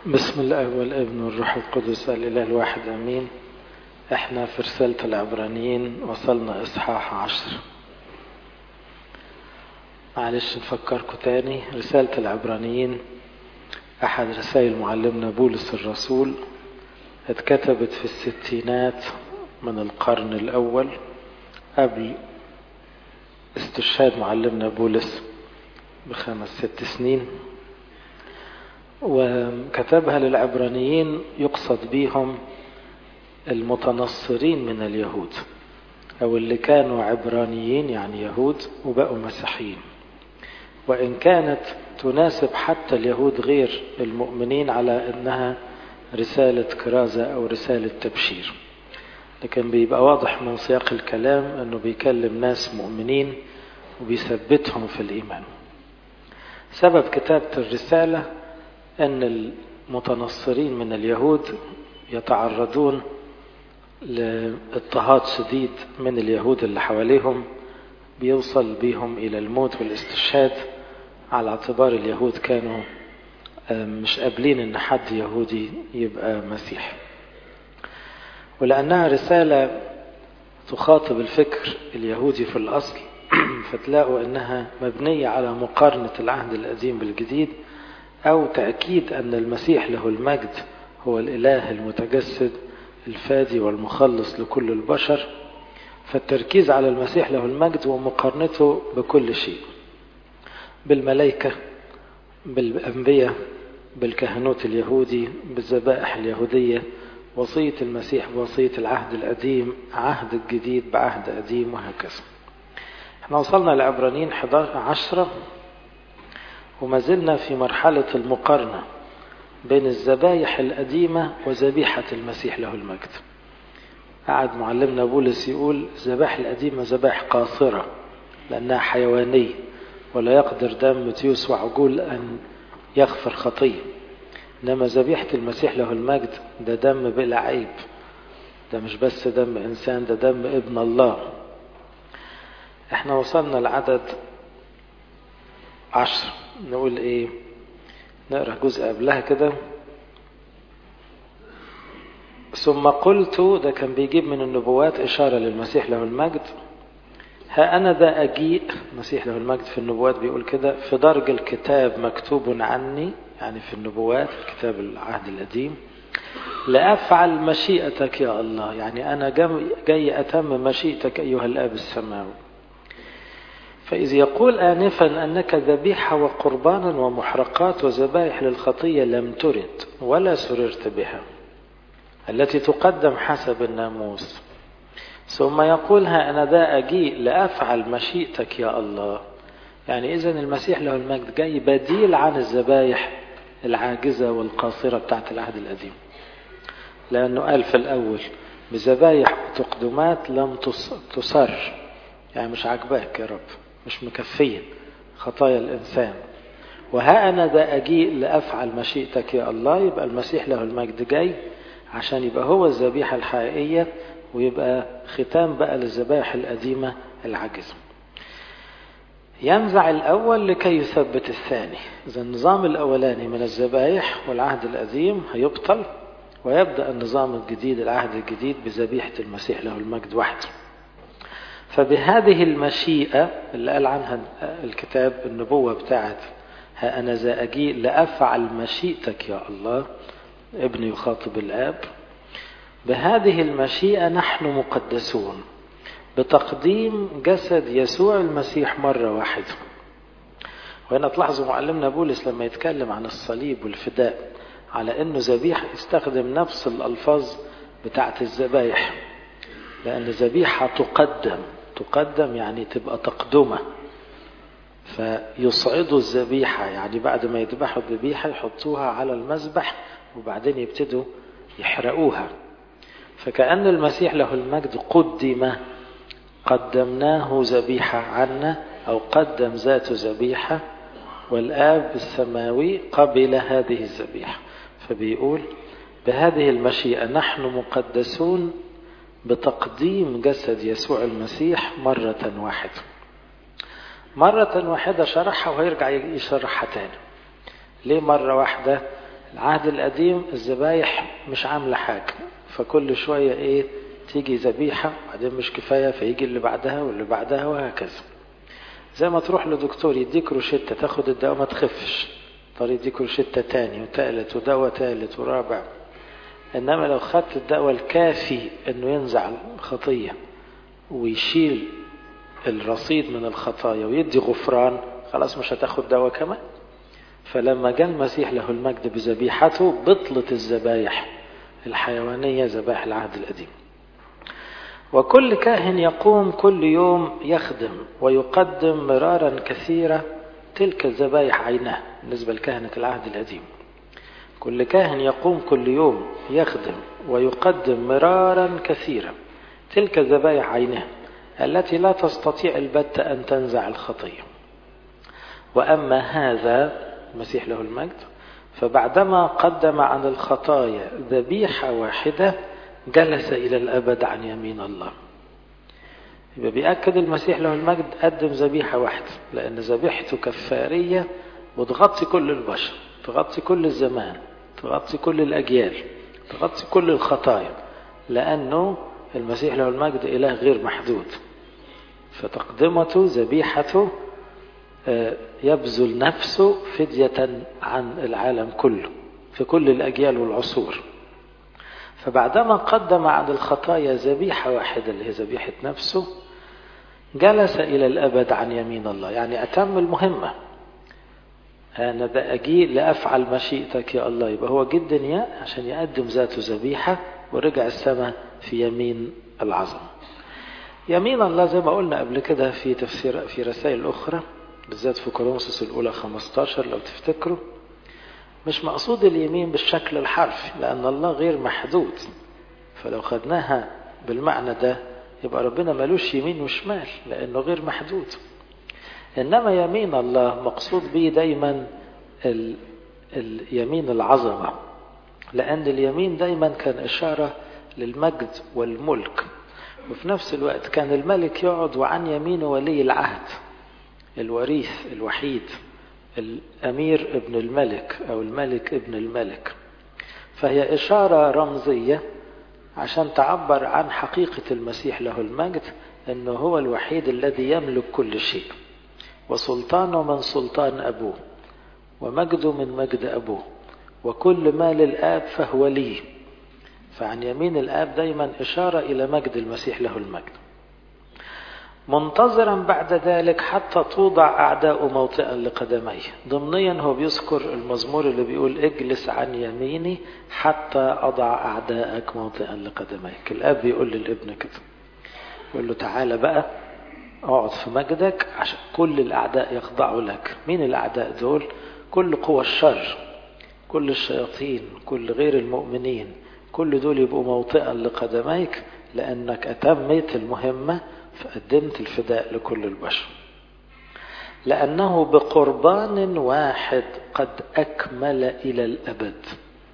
بسم الله والابن والروح القدس الإله الواحد أمين احنا في رسالة العبرانيين وصلنا إصحاح عشر معلش نفكركم تاني رسالة العبرانيين أحد رسائل معلمنا بولس الرسول اتكتبت في الستينات من القرن الأول قبل استشهاد معلمنا بولس بخمس ست سنين وكتبها للعبرانيين يقصد بهم المتنصرين من اليهود أو اللي كانوا عبرانيين يعني يهود وبقوا مسيحيين وإن كانت تناسب حتى اليهود غير المؤمنين على أنها رسالة كرازة أو رسالة تبشير لكن بيبقى واضح من سياق الكلام أنه بيكلم ناس مؤمنين وبيثبتهم في الإيمان سبب كتابة الرسالة أن المتنصرين من اليهود يتعرضون لاضطهاد شديد من اليهود اللي حواليهم بيوصل بهم إلى الموت والاستشهاد على اعتبار اليهود كانوا مش قابلين ان حد يهودي يبقى مسيحي ولأنها رسالة تخاطب الفكر اليهودي في الأصل فتلاقوا أنها مبنية على مقارنة العهد القديم بالجديد أو تأكيد أن المسيح له المجد هو الإله المتجسد الفادي والمخلص لكل البشر فالتركيز على المسيح له المجد ومقارنته بكل شيء بالملائكة بالأنبياء بالكهنوت اليهودي بالذبائح اليهودية وصية المسيح بوصية العهد القديم عهد الجديد بعهد قديم وهكذا احنا وصلنا لعبرانيين 11 عشرة وما زلنا في مرحلة المقارنة بين الذبايح القديمة وذبيحة المسيح له المجد قعد معلمنا بولس يقول الذبائح القديمة ذبائح قاصرة لأنها حيوانية ولا يقدر دم تيوس وعجول أن يغفر خطية إنما ذبيحة المسيح له المجد ده دم بلا عيب ده مش بس دم إنسان ده دم ابن الله احنا وصلنا لعدد عشر نقول ايه نقرا جزء قبلها كده ثم قلت ده كان بيجيب من النبوات إشارة للمسيح له المجد ها أنا ذا أجيء المسيح له المجد في النبوات بيقول كده في درج الكتاب مكتوب عني يعني في النبوات في كتاب العهد القديم لأفعل مشيئتك يا الله يعني أنا جاي أتم مشيئتك أيها الآب السماوي فإذ يقول آنفا أنك ذبيحة وقربانا ومحرقات وذبائح للخطية لم ترد ولا سررت بها التي تقدم حسب الناموس ثم يقول ها أنا ذا أجيء لأفعل مشيئتك يا الله يعني إذا المسيح له المجد جاي بديل عن الذبائح العاجزة والقاصرة بتاعت العهد القديم لأنه قال في الأول بذبايح وتقدمات لم تصر يعني مش عاجباك يا رب مش مكفية خطايا الإنسان وها أنا ذا أجيء لأفعل مشيئتك يا الله يبقى المسيح له المجد جاي عشان يبقى هو الذبيحة الحقيقية ويبقى ختام بقى للذبائح القديمة العاجزة ينزع الأول لكي يثبت الثاني إذا النظام الأولاني من الذبائح والعهد القديم هيبطل ويبدأ النظام الجديد العهد الجديد بذبيحة المسيح له المجد وحده فبهذه المشيئة اللي قال عنها الكتاب النبوة بتاعت ها أنا ذا أجيء لأفعل مشيئتك يا الله ابن يخاطب الآب بهذه المشيئة نحن مقدسون بتقديم جسد يسوع المسيح مرة واحدة وهنا تلاحظوا معلمنا بولس لما يتكلم عن الصليب والفداء على انه ذبيحة يستخدم نفس الألفاظ بتاعت الذبايح لأن ذبيحة تقدم تقدم يعني تبقى تقدمة فيصعدوا الذبيحة يعني بعد ما يذبحوا الذبيحة يحطوها على المذبح وبعدين يبتدوا يحرقوها فكأن المسيح له المجد قدم قدمناه ذبيحة عنا أو قدم ذات ذبيحة والآب السماوي قبل هذه الذبيحة فبيقول بهذه المشيئة نحن مقدسون بتقديم جسد يسوع المسيح مرة واحدة مرة واحدة شرحها وهيرجع يشرحها تاني ليه مرة واحدة العهد القديم الذبايح مش عاملة حاجة فكل شوية ايه تيجي ذبيحة بعدين مش كفاية فيجي اللي بعدها واللي بعدها وهكذا زي ما تروح لدكتور يديك روشتة تاخد الدواء ما تخفش طريق يديك روشتة تاني وتالت ودواء تالت ورابع انما لو خدت الدواء الكافي انه ينزع الخطية ويشيل الرصيد من الخطايا ويدي غفران خلاص مش هتاخد دواء كمان فلما جاء المسيح له المجد بذبيحته بطلت الذبايح الحيوانية ذبائح العهد القديم وكل كاهن يقوم كل يوم يخدم ويقدم مرارا كثيرة تلك الذبائح عينها بالنسبة لكهنة العهد القديم كل كاهن يقوم كل يوم يخدم ويقدم مرارا كثيرا تلك الذبائح عينها التي لا تستطيع البتة أن تنزع الخطية وأما هذا المسيح له المجد فبعدما قدم عن الخطايا ذبيحة واحدة جلس إلى الأبد عن يمين الله يبقى بيأكد المسيح له المجد قدم ذبيحة واحدة لأن ذبيحته كفارية وتغطي كل البشر تغطي كل الزمان تغطي كل الأجيال تغطي كل الخطايا لأنه المسيح له المجد إله غير محدود فتقدمته ذبيحته يبذل نفسه فدية عن العالم كله في كل الأجيال والعصور فبعدما قدم عن الخطايا ذبيحة واحدة اللي هي ذبيحة نفسه جلس إلى الأبد عن يمين الله يعني أتم المهمة أنا ده أجي لأفعل مشيئتك يا الله يبقى هو جد يا عشان يقدم ذاته ذبيحة ورجع السماء في يمين العظم يمين الله زي ما قلنا قبل كده في تفسير في رسائل أخرى بالذات في كورنثوس الأولى 15 لو تفتكروا مش مقصود اليمين بالشكل الحرفي لأن الله غير محدود فلو خدناها بالمعنى ده يبقى ربنا ملوش يمين وشمال لأنه غير محدود إنما يمين الله مقصود به دايما ال... اليمين العظمة لأن اليمين دايما كان إشارة للمجد والملك وفي نفس الوقت كان الملك يقعد وعن يمينه ولي العهد الوريث الوحيد الأمير ابن الملك أو الملك ابن الملك فهي إشارة رمزية عشان تعبر عن حقيقة المسيح له المجد أنه هو الوحيد الذي يملك كل شيء وسلطانه من سلطان أبوه ومجده من مجد أبوه وكل ما للآب فهو لي فعن يمين الآب دايما إشارة إلى مجد المسيح له المجد منتظرا بعد ذلك حتى توضع أعداء موطئا لقدميه ضمنيا هو بيذكر المزمور اللي بيقول اجلس عن يميني حتى أضع أعداءك موطئا لقدميك الأب بيقول للابن كده يقول له تعالى بقى اقعد في مجدك عشان كل الأعداء يخضعوا لك مين الأعداء دول كل قوى الشر كل الشياطين كل غير المؤمنين كل دول يبقوا موطئا لقدميك لأنك أتميت المهمة فقدمت الفداء لكل البشر لأنه بقربان واحد قد أكمل إلى الأبد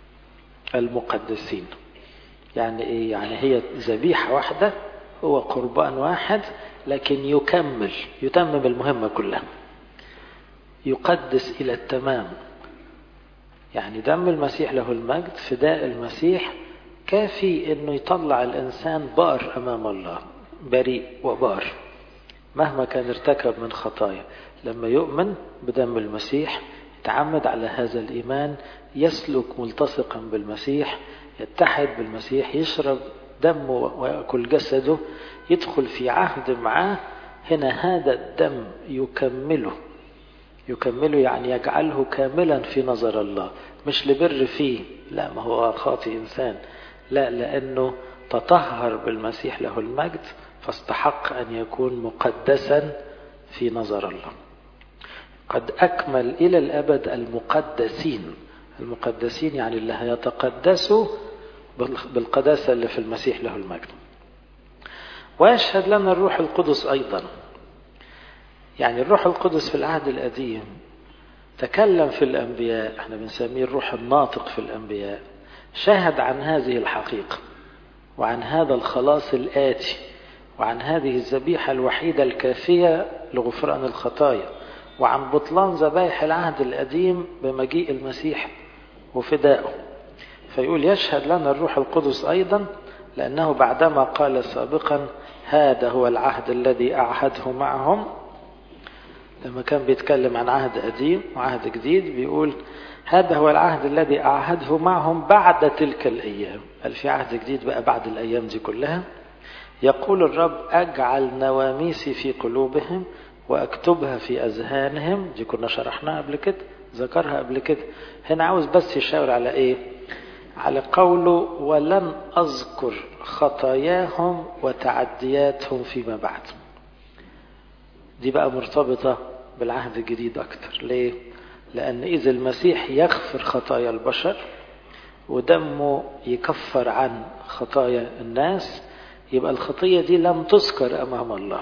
المقدسين يعني إيه؟ يعني هي ذبيحة واحدة هو قربان واحد لكن يكمل يتمم المهمة كلها يقدس إلى التمام يعني دم المسيح له المجد فداء المسيح كافي انه يطلع الانسان بار امام الله بريء وبار مهما كان ارتكب من خطايا لما يؤمن بدم المسيح يتعمد على هذا الإيمان يسلك ملتصقا بالمسيح يتحد بالمسيح يشرب دمه ويأكل جسده يدخل في عهد معاه هنا هذا الدم يكمله يكمله يعني يجعله كاملا في نظر الله مش لبر فيه لا ما هو خاطئ إنسان لا لأنه تطهر بالمسيح له المجد فاستحق أن يكون مقدسا في نظر الله قد أكمل إلى الأبد المقدسين المقدسين يعني اللي هيتقدسوا بالقداسة اللي في المسيح له المجد ويشهد لنا الروح القدس أيضا يعني الروح القدس في العهد القديم تكلم في الأنبياء احنا بنسميه الروح الناطق في الأنبياء شهد عن هذه الحقيقة وعن هذا الخلاص الآتي وعن هذه الذبيحة الوحيدة الكافية لغفران الخطايا وعن بطلان ذبائح العهد القديم بمجيء المسيح وفدائه فيقول يشهد لنا الروح القدس أيضا لأنه بعدما قال سابقا هذا هو العهد الذي أعهده معهم لما كان بيتكلم عن عهد قديم وعهد جديد بيقول هذا هو العهد الذي أعهده معهم بعد تلك الأيام قال في عهد جديد بقى بعد الأيام دي كلها يقول الرب أجعل نواميسي في قلوبهم وأكتبها في أذهانهم دي كنا شرحناها قبل كده ذكرها قبل كده هنا عاوز بس يشاور على إيه على قوله ولن أذكر خطاياهم وتعدياتهم فيما بعد دي بقى مرتبطة بالعهد الجديد أكتر ليه؟ لأن إذا المسيح يغفر خطايا البشر ودمه يكفر عن خطايا الناس يبقى الخطية دي لم تذكر أمام الله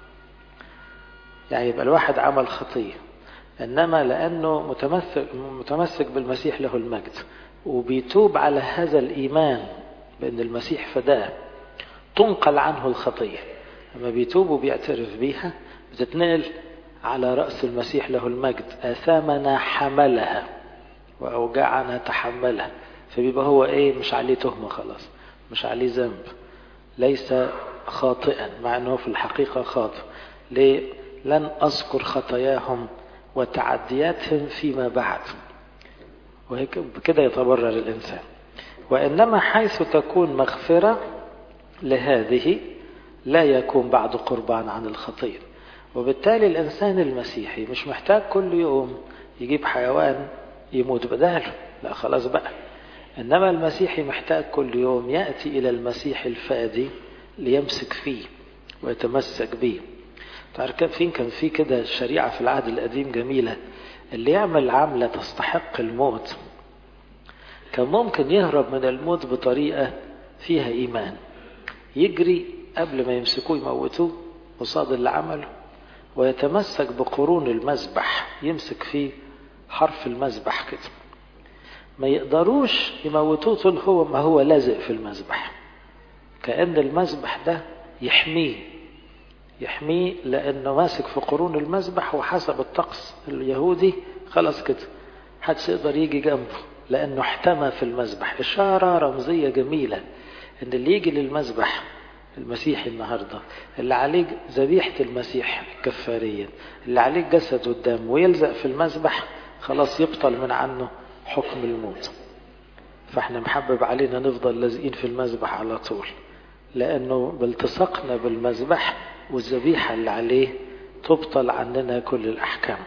يعني يبقى الواحد عمل خطية إنما لأنه متمسك, متمسك بالمسيح له المجد وبيتوب على هذا الإيمان بأن المسيح فداه تنقل عنه الخطية لما بيتوب وبيعترف بيها بتتنقل على رأس المسيح له المجد آثامنا حملها وأوجاعنا تحملها فبيبقى هو إيه مش عليه تهمة خلاص مش عليه ذنب ليس خاطئا مع أنه في الحقيقة خاطئ ليه لن أذكر خطاياهم وتعدياتهم فيما بعد وهيك بكده يتبرر الإنسان وإنما حيث تكون مغفرة لهذه لا يكون بعد قربان عن الخطية وبالتالي الإنسان المسيحي مش محتاج كل يوم يجيب حيوان يموت بداله لا خلاص بقى إنما المسيحي محتاج كل يوم يأتي إلى المسيح الفادي ليمسك فيه ويتمسك به تعرفين كان في كده شريعة في العهد القديم جميلة اللي يعمل عملة تستحق الموت كان ممكن يهرب من الموت بطريقة فيها إيمان يجري قبل ما يمسكوه يموتوه قصاد اللي عمله ويتمسك بقرون المذبح يمسك فيه حرف المذبح كده ما يقدروش يموتوه طول هو ما هو لازق في المذبح كأن المذبح ده يحميه يحميه لأنه ماسك في قرون المذبح وحسب الطقس اليهودي خلاص كده محدش يقدر يجي جنبه لأنه احتمى في المذبح إشارة رمزية جميلة إن اللي يجي للمذبح المسيحي النهاردة اللي عليه ذبيحة المسيح كفاريا اللي عليه جسد والدم ويلزق في المذبح خلاص يبطل من عنه حكم الموت فاحنا محبب علينا نفضل لازقين في المذبح على طول لأنه بالتصقنا بالمذبح والذبيحة اللي عليه تبطل عننا كل الأحكام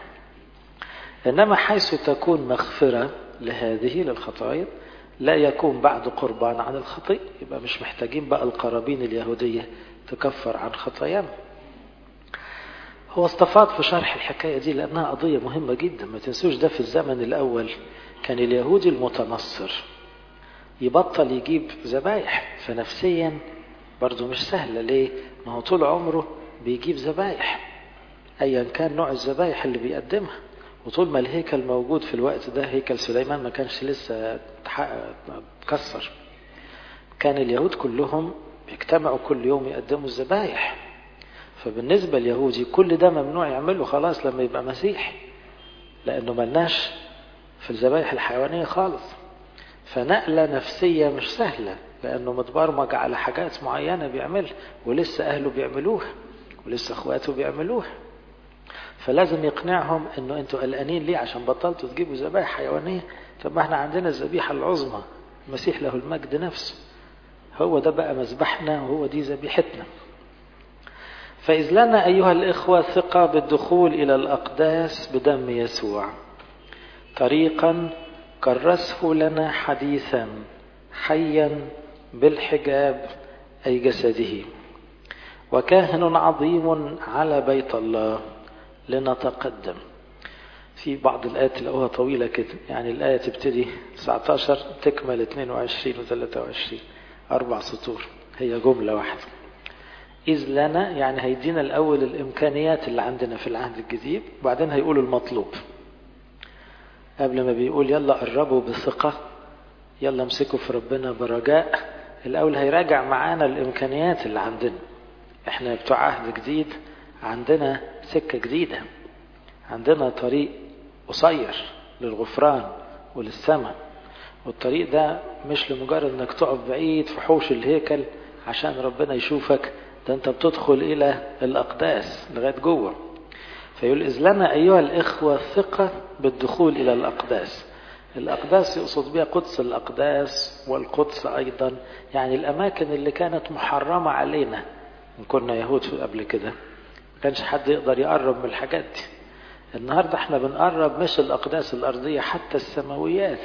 إنما حيث تكون مغفرة لهذه للخطايا لا يكون بعد قربان عن الخطيئة يبقى مش محتاجين بقى القرابين اليهودية تكفر عن خطايانا هو استفاض في شرح الحكاية دي لأنها قضية مهمة جدا ما تنسوش ده في الزمن الأول كان اليهودي المتنصر يبطل يجيب ذبايح فنفسيا برضه مش سهلة ليه ما هو طول عمره بيجيب ذبايح أيا كان نوع الذبايح اللي بيقدمها وطول ما الهيكل موجود في الوقت ده هيكل سليمان ما كانش لسه اتكسر كان اليهود كلهم بيجتمعوا كل يوم يقدموا الذبايح فبالنسبة لليهودي كل ده ممنوع يعمله خلاص لما يبقى مسيحي لأنه ملناش في الذبايح الحيوانية خالص فنقلة نفسية مش سهلة لأنه متبرمج على حاجات معينة بيعملها ولسه أهله بيعملوها ولسه أخواته بيعملوها فلازم يقنعهم انه انتوا قلقانين ليه عشان بطلتوا تجيبوا ذبائح حيوانيه طب ما احنا عندنا الذبيحه العظمى المسيح له المجد نفسه هو ده بقى مذبحنا وهو دي ذبيحتنا فإذ لنا أيها الإخوة ثقة بالدخول إلى الأقداس بدم يسوع طريقا كرسه لنا حديثا حيا بالحجاب أي جسده وكاهن عظيم على بيت الله لنتقدم في بعض الآيات تلاقوها طويلة كده يعني الآية تبتدي 19 تكمل 22 و 23 أربع سطور هي جملة واحدة إذ لنا يعني هيدينا الأول الإمكانيات اللي عندنا في العهد الجديد وبعدين هيقول المطلوب قبل ما بيقول يلا قربوا بثقة يلا امسكوا في ربنا برجاء الأول هيراجع معانا الإمكانيات اللي عندنا احنا بتوع عهد جديد عندنا سكة جديدة عندنا طريق قصير للغفران وللسماء والطريق ده مش لمجرد انك تقف بعيد في حوش الهيكل عشان ربنا يشوفك ده انت بتدخل الى الاقداس لغايه جوه فيقول اذ لنا ايها الاخوه ثقه بالدخول الى الاقداس الاقداس يقصد بها قدس الاقداس والقدس ايضا يعني الاماكن اللي كانت محرمه علينا ان كنا يهود قبل كده ما كانش حد يقدر يقرب من الحاجات دي النهارده احنا بنقرب مش الاقداس الارضيه حتى السماويات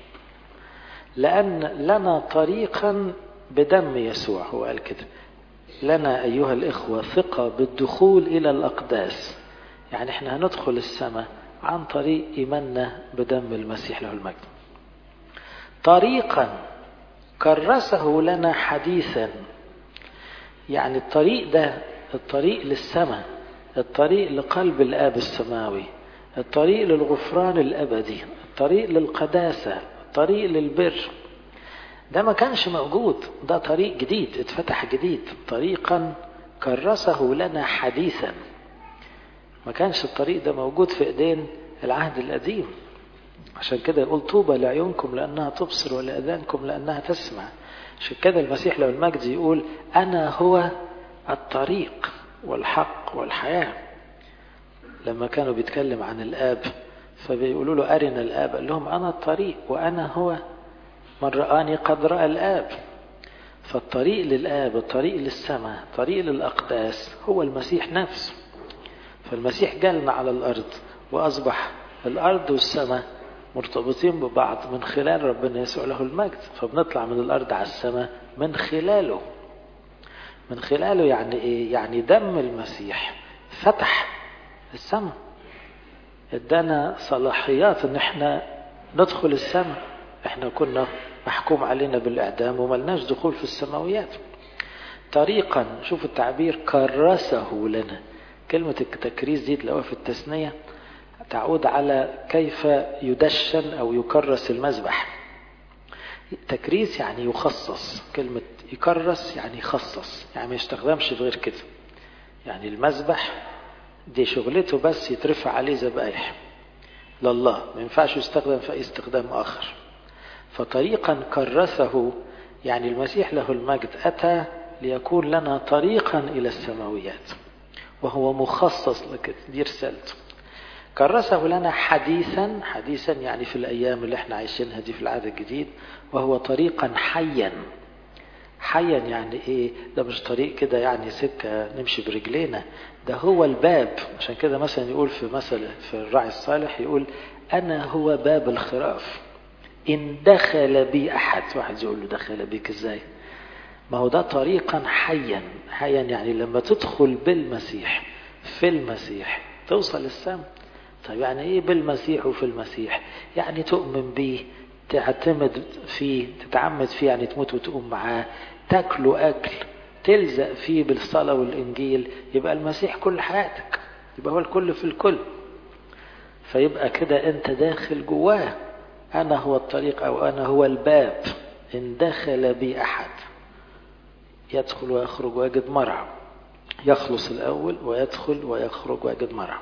لان لنا طريقا بدم يسوع هو قال كده لنا ايها الاخوه ثقه بالدخول الى الاقداس يعني احنا هندخل السماء عن طريق ايماننا بدم المسيح له المجد طريقا كرسه لنا حديثا يعني الطريق ده الطريق للسماء الطريق لقلب الاب السماوي الطريق للغفران الابدي الطريق للقداسه الطريق للبر ده ما كانش موجود ده طريق جديد اتفتح جديد طريقا كرسه لنا حديثا ما كانش الطريق ده موجود في ايدين العهد القديم عشان كده يقول طوبى لعيونكم لانها تبصر ولاذانكم لانها تسمع عشان كده المسيح لو المجد يقول انا هو الطريق والحق والحياه لما كانوا بيتكلم عن الاب فبيقولوا له ارنا الاب قال لهم انا الطريق وانا هو من رآني قد رأى الآب فالطريق للآب الطريق للسماء الطريق للأقداس هو المسيح نفسه فالمسيح جالنا على الأرض وأصبح الأرض والسماء مرتبطين ببعض من خلال ربنا يسوع له المجد فبنطلع من الأرض على السماء من خلاله من خلاله يعني إيه؟ يعني دم المسيح فتح السماء ادانا صلاحيات ان احنا ندخل السماء احنا كنا محكوم علينا بالاعدام وملناش دخول في السماويات طريقا شوف التعبير كرسه لنا كلمة التكريس دي تلاقوها في التثنية تعود على كيف يدشن أو يكرس المذبح تكريس يعني يخصص كلمة يكرس يعني يخصص يعني ما يستخدمش في غير كده يعني المذبح دي شغلته بس يترفع عليه ذبائح لله ما ينفعش يستخدم في أي استخدام آخر فطريقا كرسه يعني المسيح له المجد أتى ليكون لنا طريقا إلى السماويات وهو مخصص لكده دي رسالته كرسه لنا حديثا حديثا يعني في الأيام اللي احنا عايشينها دي في العهد الجديد وهو طريقا حيا حيا يعني ايه ده مش طريق كده يعني سكة نمشي برجلينا ده هو الباب عشان كده مثلا يقول في مثل في الراعي الصالح يقول أنا هو باب الخراف إن دخل بي أحد واحد يقول له دخل بيك إزاي ما هو ده طريقا حيا حيا يعني لما تدخل بالمسيح في المسيح توصل السماء طيب يعني ايه بالمسيح وفي المسيح يعني تؤمن بيه تعتمد فيه تتعمد فيه يعني تموت وتقوم معاه تاكله اكل تلزق فيه بالصلاة والانجيل يبقى المسيح كل حياتك يبقى هو الكل في الكل فيبقى كده انت داخل جواه انا هو الطريق او انا هو الباب ان دخل بي احد يدخل ويخرج ويجد مرعى يخلص الأول ويدخل ويخرج ويجد مرعى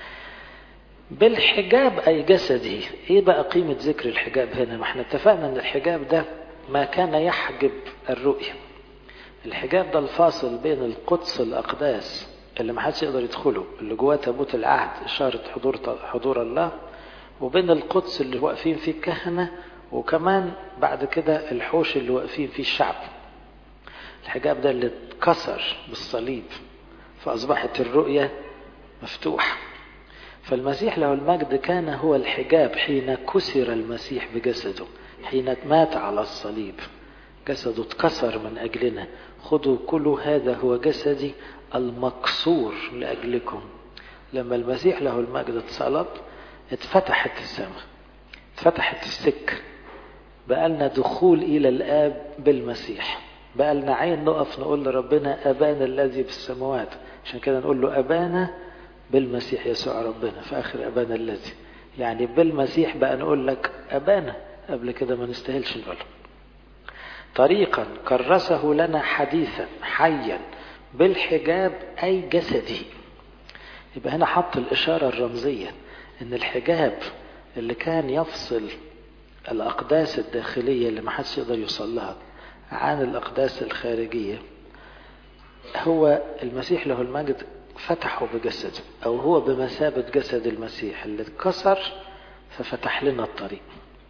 بالحجاب أي جسدي إيه بقى قيمة ذكر الحجاب هنا ما احنا اتفقنا أن الحجاب ده ما كان يحجب الرؤية الحجاب ده الفاصل بين القدس الأقداس اللي ما حدش يقدر يدخله اللي جواه تابوت العهد إشارة حضور حضور الله وبين القدس اللي واقفين فيه الكهنة وكمان بعد كده الحوش اللي واقفين فيه الشعب الحجاب ده اللي اتكسر بالصليب فأصبحت الرؤية مفتوحة فالمسيح له المجد كان هو الحجاب حين كسر المسيح بجسده حين مات على الصليب جسده اتكسر من أجلنا خذوا كل هذا هو جسدي المكسور لأجلكم لما المسيح له المجد اتصلب اتفتحت السماء اتفتحت السكة بقى لنا دخول إلى الآب بالمسيح بقى لنا عين نقف نقول لربنا أبانا الذي في السماوات عشان كده نقول له أبانا بالمسيح يسوع ربنا في آخر أبانا الذي يعني بالمسيح بقى نقول لك أبانا قبل كده ما نستاهلش نقول طريقا كرسه لنا حديثا حيا بالحجاب أي جسدي يبقى هنا حط الإشارة الرمزية إن الحجاب اللي كان يفصل الأقداس الداخلية اللي ما حدش يقدر يوصل لها عن الأقداس الخارجية هو المسيح له المجد فتحه بجسده أو هو بمثابة جسد المسيح اللي اتكسر ففتح لنا الطريق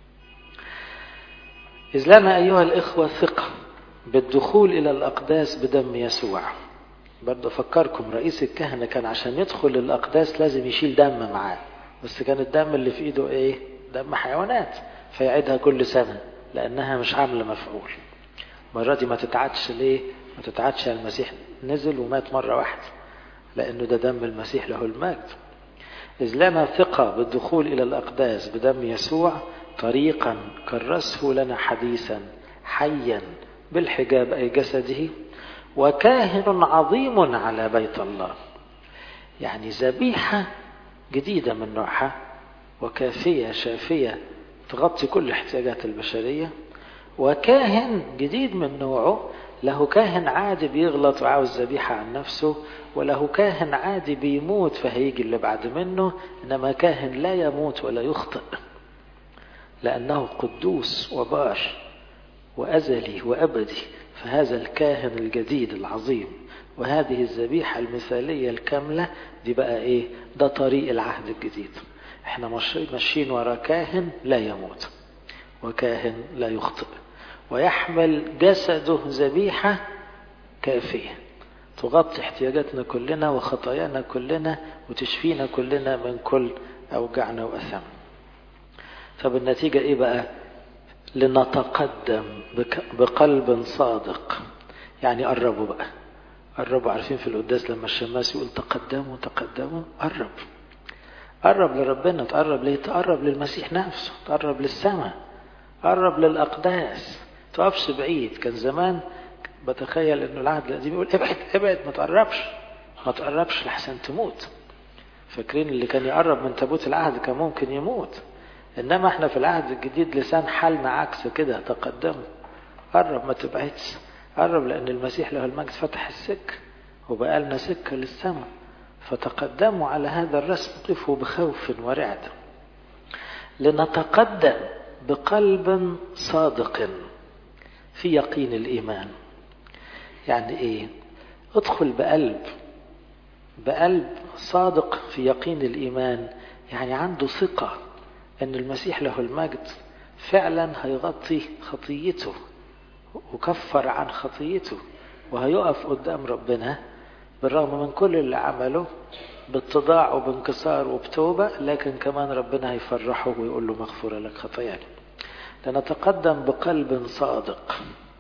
إذ لنا أيها الإخوة ثقة بالدخول إلى الأقداس بدم يسوع برضه أفكركم رئيس الكهنة كان عشان يدخل الأقداس لازم يشيل دم معاه بس كان الدم اللي في إيده إيه دم حيوانات فيعيدها كل سنة لأنها مش عاملة مفعول المرة دي ما تتعادش ليه ما تتعادش المسيح نزل ومات مرة واحدة لأنه ده دم المسيح له المجد إذ لنا ثقة بالدخول إلى الأقداس بدم يسوع طريقا كرسه لنا حديثا حيا بالحجاب أي جسده وكاهن عظيم على بيت الله يعني ذبيحة جديدة من نوعها وكافية شافية تغطي كل احتياجات البشرية وكاهن جديد من نوعه له كاهن عادي بيغلط وعاوز ذبيحة عن نفسه وله كاهن عادي بيموت فهيجي اللي بعد منه إنما كاهن لا يموت ولا يخطئ لأنه قدوس وبار وأزلي وأبدي فهذا الكاهن الجديد العظيم وهذه الذبيحة المثالية الكاملة دي بقى إيه ده طريق العهد الجديد احنا ماشيين ورا كاهن لا يموت وكاهن لا يخطئ ويحمل جسده ذبيحة كافية تغطي احتياجاتنا كلنا وخطايانا كلنا وتشفينا كلنا من كل أوجعنا وأثام طب النتيجة إيه بقى لنتقدم بقلب صادق يعني قربوا بقى قربوا عارفين في القداس لما الشماس يقول تقدموا تقدموا قرب قرب لربنا تقرب ليه تقرب للمسيح نفسه تقرب للسماء قرب للأقداس تقفش بعيد كان زمان بتخيل انه العهد القديم يقول ابعد ابعد ما تقربش ما تقربش لحسن تموت فاكرين اللي كان يقرب من تابوت العهد كان ممكن يموت انما احنا في العهد الجديد لسان حالنا عكس كده تقدم قرب ما تبعدش قرب لان المسيح له المجد فتح السكه وبقى لنا سكه للسماء فتقدموا على هذا الرسم قفوا بخوف ورعد لنتقدم بقلب صادق في يقين الإيمان يعني إيه ادخل بقلب بقلب صادق في يقين الإيمان يعني عنده ثقة أن المسيح له المجد فعلا هيغطي خطيته وكفر عن خطيته وهيقف قدام ربنا بالرغم من كل اللي عمله باتضاع وبانكسار وبتوبة لكن كمان ربنا هيفرحه ويقول له مغفورة لك خطاياك لنتقدم بقلب صادق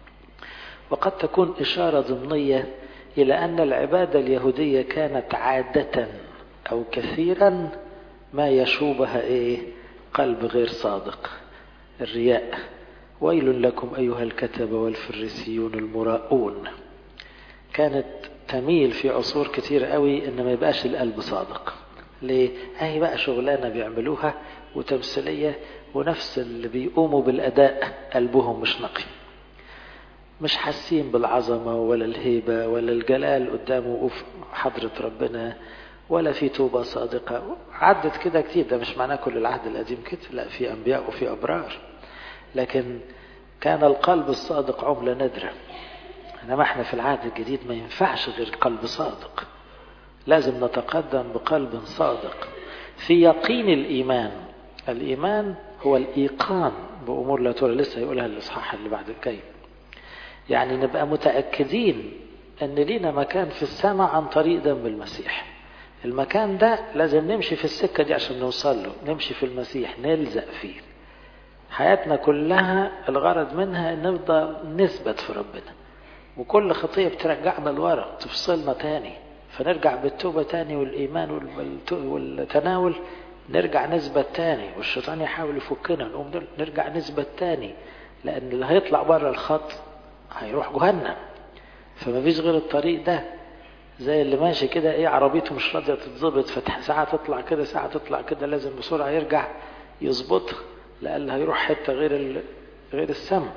وقد تكون إشارة ضمنية إلى أن العبادة اليهودية كانت عادة أو كثيرا ما يشوبها إيه قلب غير صادق الرياء ويل لكم أيها الكتبة والفريسيون المراؤون كانت تميل في عصور كتير قوي ان ما يبقاش القلب صادق ليه اهي بقى شغلانه بيعملوها وتمثيليه ونفس اللي بيقوموا بالاداء قلبهم مش نقي مش حاسين بالعظمه ولا الهيبه ولا الجلال قدام وقوف حضره ربنا ولا في توبه صادقه عدت كده كتير ده مش معناه كل العهد القديم كده لا في انبياء وفي ابرار لكن كان القلب الصادق عمله نادره انما احنا في العهد الجديد ما ينفعش غير قلب صادق لازم نتقدم بقلب صادق في يقين الايمان الايمان هو الايقان بامور لا ترى لسه هيقولها الاصحاح اللي بعد الجاي يعني نبقى متاكدين ان لينا مكان في السماء عن طريق دم المسيح المكان ده لازم نمشي في السكه دي عشان نوصل له نمشي في المسيح نلزق فيه حياتنا كلها الغرض منها ان نفضل نثبت في ربنا وكل خطية بترجعنا لورا تفصلنا تاني فنرجع بالتوبة تاني والإيمان والتناول نرجع نثبت تاني والشيطان يحاول يفكنا نقوم نرجع نثبت تاني لأن اللي هيطلع بره الخط هيروح جهنم فما فيش غير الطريق ده زي اللي ماشي كده ايه عربيته مش راضيه تتظبط فساعه تطلع كده ساعه تطلع كده لازم بسرعه يرجع يظبطها لأن هيروح حته غير غير السماء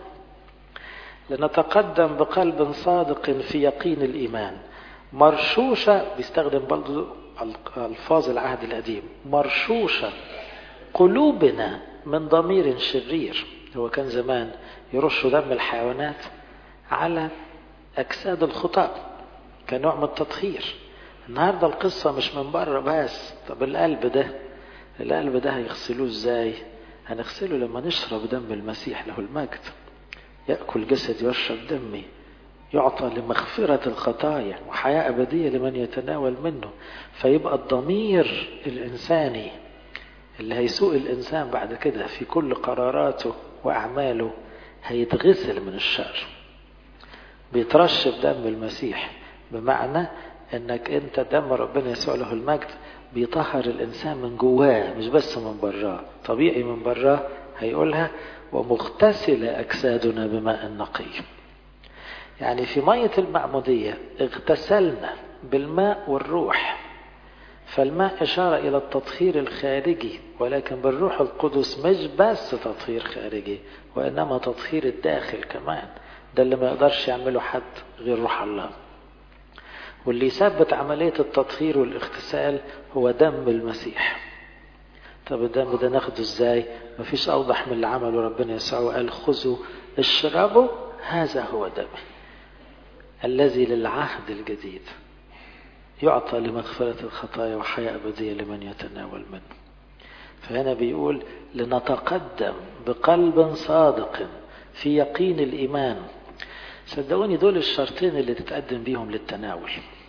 لنتقدم بقلب صادق في يقين الإيمان مرشوشة بيستخدم برضو ألفاظ العهد القديم مرشوشة قلوبنا من ضمير شرير هو كان زمان يرشوا دم الحيوانات على أجساد الخطاة كنوع من التطهير النهاردة القصة مش من بره بس طب القلب ده القلب ده هيغسلوه ازاي هنغسله لما نشرب دم المسيح له المجد يأكل جسدي ويشرب دمي يعطى لمغفرة الخطايا وحياة أبدية لمن يتناول منه فيبقى الضمير الإنساني اللي هيسوق الإنسان بعد كده في كل قراراته وأعماله هيتغسل من الشر بيترش بدم المسيح بمعنى انك انت دم ربنا يسوع له المجد بيطهر الانسان من جواه مش بس من براه طبيعي من براه هيقولها ومغتسل اجسادنا بماء نقي يعني في مية المعمودية اغتسلنا بالماء والروح فالماء إشارة إلى التطهير الخارجي ولكن بالروح القدس مش بس تطهير خارجي وإنما تطهير الداخل كمان ده اللي ما يقدرش يعمله حد غير روح الله واللي يثبت عملية التطهير والاغتسال هو دم المسيح طب الدم ده ناخده ازاي مفيش اوضح من اللي عمله ربنا يسوع وقال خذوا اشربوا هذا هو دمي الذي للعهد الجديد يعطى لمغفرة الخطايا وحياة أبدية لمن يتناول منه فهنا بيقول لنتقدم بقلب صادق في يقين الإيمان صدقوني دول الشرطين اللي تتقدم بيهم للتناول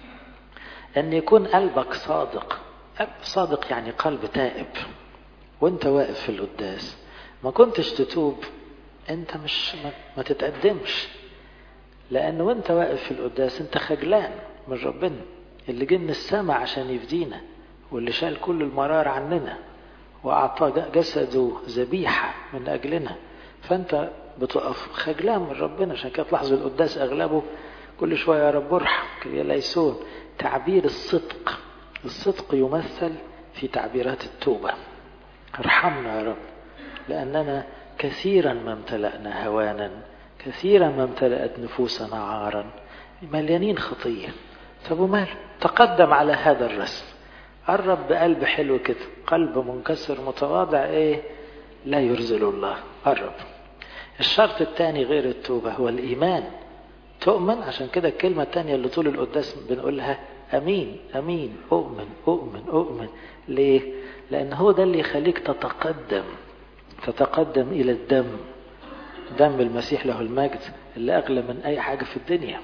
أن يكون قلبك صادق قلب صادق يعني قلب تائب وانت واقف في القداس ما كنتش تتوب انت مش ما, ما تتقدمش لأن وانت واقف في القداس انت خجلان من ربنا اللي جه من السماء عشان يفدينا واللي شال كل المرار عننا وأعطى جسده ذبيحة من أجلنا فأنت بتقف خجلان من ربنا عشان كده تلاحظوا القداس أغلبه كل شوية يا رب ارحم كده ليسون تعبير الصدق الصدق يمثل في تعبيرات التوبة ارحمنا يا رب لأننا كثيرا ما امتلأنا هوانا كثيرا ما امتلأت نفوسنا عارا مليانين خطية طب ومال تقدم على هذا الرسم قرب بقلب حلو كده قلب منكسر متواضع ايه لا يرزل الله قرب الشرط الثاني غير التوبة هو الإيمان تؤمن عشان كده الكلمة الثانية اللي طول القداس بنقولها أمين أمين أؤمن أؤمن أؤمن ليه؟ لأن هو ده اللي يخليك تتقدم تتقدم إلى الدم دم المسيح له المجد اللي أغلى من أي حاجة في الدنيا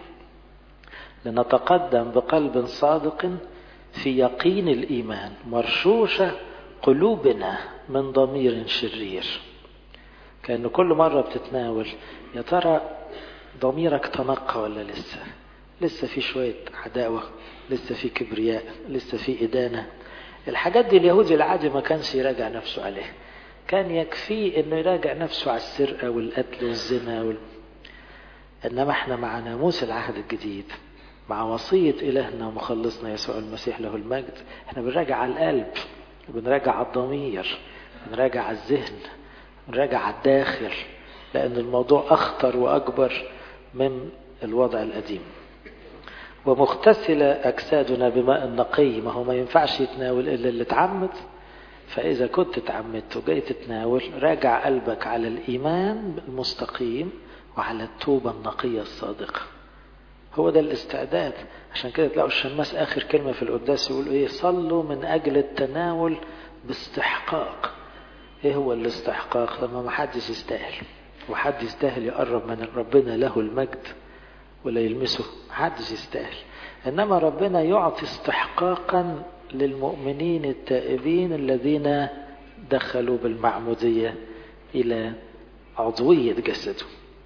لنتقدم بقلب صادق في يقين الإيمان مرشوشة قلوبنا من ضمير شرير كأنه كل مرة بتتناول يا ترى ضميرك تنقى ولا لسه لسه في شوية عداوة لسه في كبرياء لسه في إدانة الحاجات دي اليهودي العادي ما كانش يراجع نفسه عليها كان يكفيه انه يراجع نفسه على السرقة والقتل والزنا وال... انما احنا مع ناموس العهد الجديد مع وصية إلهنا ومخلصنا يسوع المسيح له المجد احنا بنراجع على القلب بنراجع على الضمير بنراجع على الذهن بنراجع على الداخل لأن الموضوع أخطر وأكبر من الوضع القديم ومغتسل أجسادنا بماء نقي ما هو ما ينفعش يتناول إلا اللي اتعمد فإذا كنت اتعمدت وجاي تتناول راجع قلبك على الإيمان المستقيم وعلى التوبة النقية الصادقة هو ده الاستعداد عشان كده تلاقوا الشماس آخر كلمة في القداس يقول إيه صلوا من أجل التناول باستحقاق إيه هو الاستحقاق لما ما حدش يستاهل وحد يستاهل يقرب من ربنا له المجد ولا يلمسه محدش يستاهل إنما ربنا يعطي استحقاقا للمؤمنين التائبين الذين دخلوا بالمعمودية إلى عضوية جسده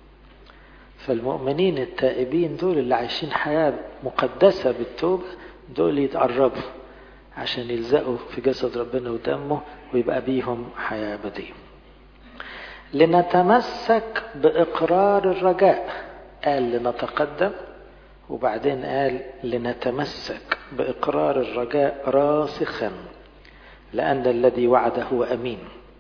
فالمؤمنين التائبين دول اللي عايشين حياة مقدسة بالتوبة دول يتقربوا عشان يلزقوا في جسد ربنا ودمه ويبقى بيهم حياة أبدية لنتمسك بإقرار الرجاء قال لنتقدم وبعدين قال لنتمسك بإقرار الرجاء راسخا لأن الذي وعد هو أمين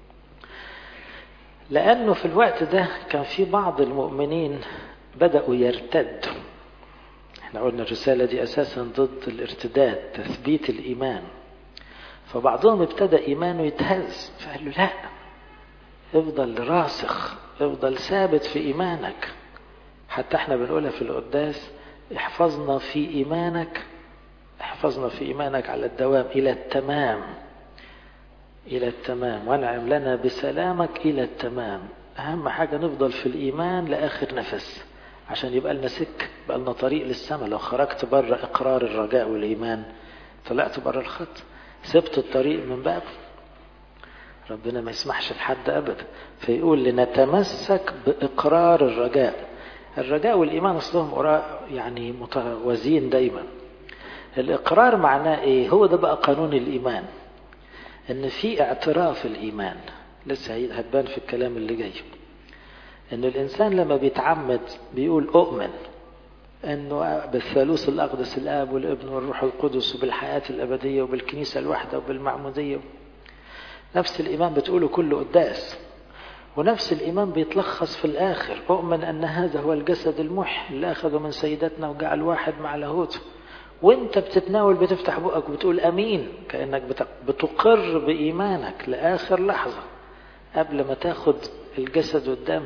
لأنه في الوقت ده كان في بعض المؤمنين بدأوا يرتدوا احنا قلنا الرسالة دي أساسا ضد الارتداد تثبيت الإيمان فبعضهم ابتدى إيمانه يتهز فقال له لا افضل راسخ افضل ثابت في إيمانك حتى احنا بنقولها في القداس احفظنا في إيمانك احفظنا في إيمانك على الدوام إلى التمام إلى التمام وانعم لنا بسلامك إلى التمام أهم حاجة نفضل في الإيمان لآخر نفس عشان يبقى لنا سك يبقى لنا طريق للسماء لو خرجت بره إقرار الرجاء والإيمان طلعت بره الخط سبت الطريق من باب ربنا ما يسمحش لحد أبدا فيقول لنتمسك بإقرار الرجاء الرجاء والإيمان أصلهم يعني متوازيين دايما الإقرار معناه إيه هو ده بقى قانون الإيمان إن في اعتراف الإيمان لسه هتبان في الكلام اللي جاي إن الإنسان لما بيتعمد بيقول أؤمن أنه بالثالوث الأقدس الآب والابن والروح القدس وبالحياة الأبدية وبالكنيسة الواحدة وبالمعمودية نفس الإيمان بتقوله كله قداس ونفس الإيمان بيتلخص في الآخر أؤمن أن هذا هو الجسد المح اللي أخذه من سيدتنا وجعل واحد مع لاهوته وانت بتتناول بتفتح بقك وبتقول أمين كأنك بتقر بإيمانك لآخر لحظة قبل ما تاخد الجسد والدم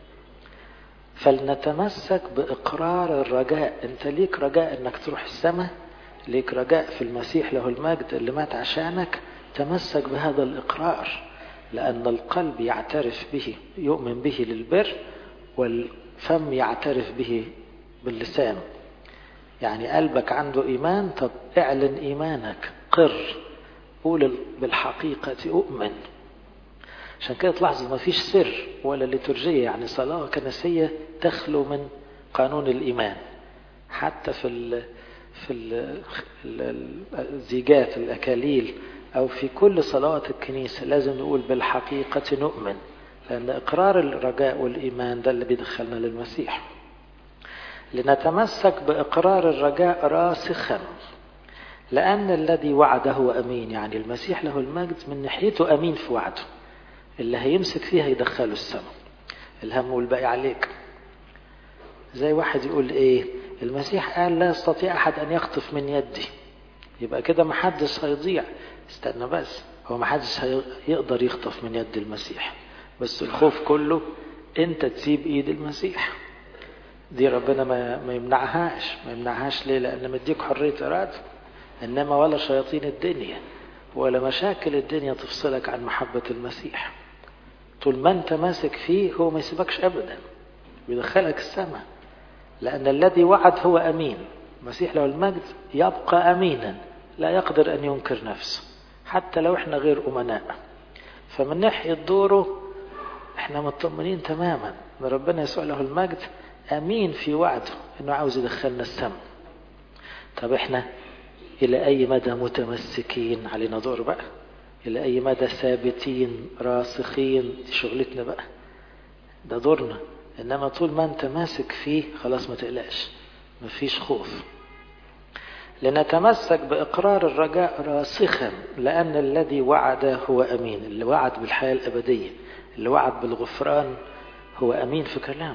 فلنتمسك بإقرار الرجاء انت ليك رجاء انك تروح السماء ليك رجاء في المسيح له المجد اللي مات عشانك تمسك بهذا الإقرار لأن القلب يعترف به يؤمن به للبر والفم يعترف به باللسان يعني قلبك عنده إيمان طب اعلن إيمانك قر قول بالحقيقة أؤمن عشان كده تلاحظوا ما فيش سر ولا ليتورجية يعني صلاة كنسية تخلو من قانون الإيمان حتى في ال في ال الزيجات الأكاليل أو في كل صلوات الكنيسة لازم نقول بالحقيقة نؤمن لأن إقرار الرجاء والإيمان ده اللي بيدخلنا للمسيح لنتمسك بإقرار الرجاء راسخا لأن الذي وعده هو أمين يعني المسيح له المجد من ناحيته أمين في وعده اللي هيمسك فيها يدخله السماء الهم والباقي عليك زي واحد يقول ايه المسيح قال لا يستطيع احد ان يخطف من يدي يبقى كده محدش هيضيع استنى بس هو محدش هيقدر يخطف من يد المسيح بس الخوف كله انت تسيب ايد المسيح دي ربنا ما, ما يمنعهاش ما يمنعهاش ليه لان مديك حرية اراده انما ولا شياطين الدنيا ولا مشاكل الدنيا تفصلك عن محبة المسيح طول ما انت ماسك فيه هو ما يسيبكش ابدا بيدخلك السماء لان الذي وعد هو امين المسيح له المجد يبقى امينا لا يقدر ان ينكر نفسه حتى لو احنا غير امناء فمن ناحية دوره احنا مطمنين تماما ان ربنا يسوع له المجد امين في وعده انه عاوز يدخلنا السماء طب احنا الى اي مدى متمسكين علينا دور بقى إلى أي مدى ثابتين راسخين دي شغلتنا بقى ده دورنا إنما طول ما أنت ماسك فيه خلاص ما تقلقش مفيش خوف لنتمسك بإقرار الرجاء راسخا لأن الذي وعد هو أمين اللي وعد بالحياة الأبدية اللي وعد بالغفران هو أمين في كلامه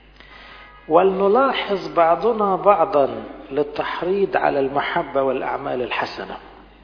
ولنلاحظ بعضنا بعضا للتحريض على المحبة والأعمال الحسنة